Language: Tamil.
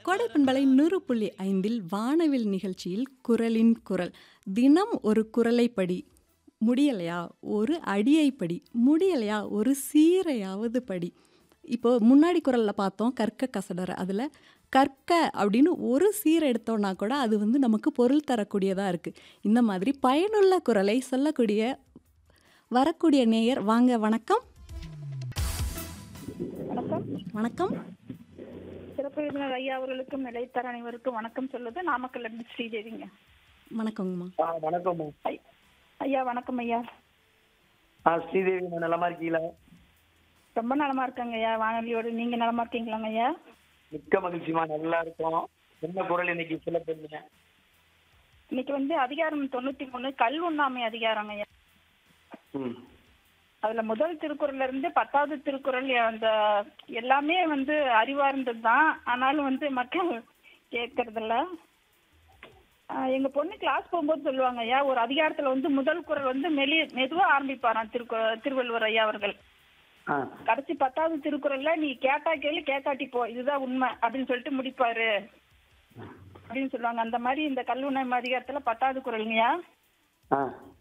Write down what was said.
கோடைப்பண்பலை நூறு புள்ளி ஐந்தில் வானவில் நிகழ்ச்சியில் குரலின் குரல் தினம் ஒரு குரலை படி முடியலையா ஒரு அடியை படி முடியலையா ஒரு சீரையாவது படி இப்போ முன்னாடி குரலில் பார்த்தோம் கற்க கசடற அதில் கற்க அப்படின்னு ஒரு சீர் எடுத்தோம்னா கூட அது வந்து நமக்கு பொருள் தரக்கூடியதாக இருக்குது இந்த மாதிரி பயனுள்ள குரலை சொல்லக்கூடிய வரக்கூடிய நேயர் வாங்க வணக்கம் வணக்கம் வணக்கம் சிறப்பு விருந்தினர் ஐயா அவர்களுக்கும் நிலைத்தர அனைவருக்கும் வணக்கம் சொல்லுது நாமக்கல்ல இருந்து ஸ்ரீதேவிங்க வணக்கங்கம்மா ஆ வணக்கம்மா ஐ- ஐயா வணக்கம் ஐயா ஆ ஸ்ரீதேவி நான் நலமா இருக்கீங்களா ரொம்ப நலமா இருக்காங்க ஐயா வானொலியோடு நீங்க நலமா இருக்கீங்களாங்க ஐயா மிக்க மகிழ்ச்சிமா நல்லா இருக்கோம் என்ன குரல் இன்னைக்கு சொல்ல போறீங்க இன்னைக்கு வந்து அதிகாரம் தொண்ணூத்தி மூணு கல் உண்ணாமை அதிகாரம் ஐயா ம் அதுல முதல் திருக்குறள்ல இருந்து பத்தாவது திருக்குறள் அந்த எல்லாமே வந்து அறிவார்ந்தது தான் ஆனாலும் வந்து மக்கள் கேட்கறதில்ல ஆஹ் எங்க பொண்ணு கிளாஸ் போகும்போது சொல்லுவாங்க ஐயா ஒரு அதிகாரத்துல வந்து முதல் குறள் வந்து மெலி மெதுவா ஆரம்பிப்பாராம் திருக்கு திருவள்ளுவர் ஐயா அவர்கள் ஆ கடைசி பத்தாவது திருக்குறள்ல நீ கேட்டா கேளு கேட்காட்டி போ இதுதான் உண்மை அப்படின்னு சொல்லிட்டு முடிப்பாரு அப்படின்னு சொல்லுவாங்க அந்த மாதிரி இந்த கல்லுணை அதிகாரத்துல பத்தாவது குறளுங்கய்யா ஆ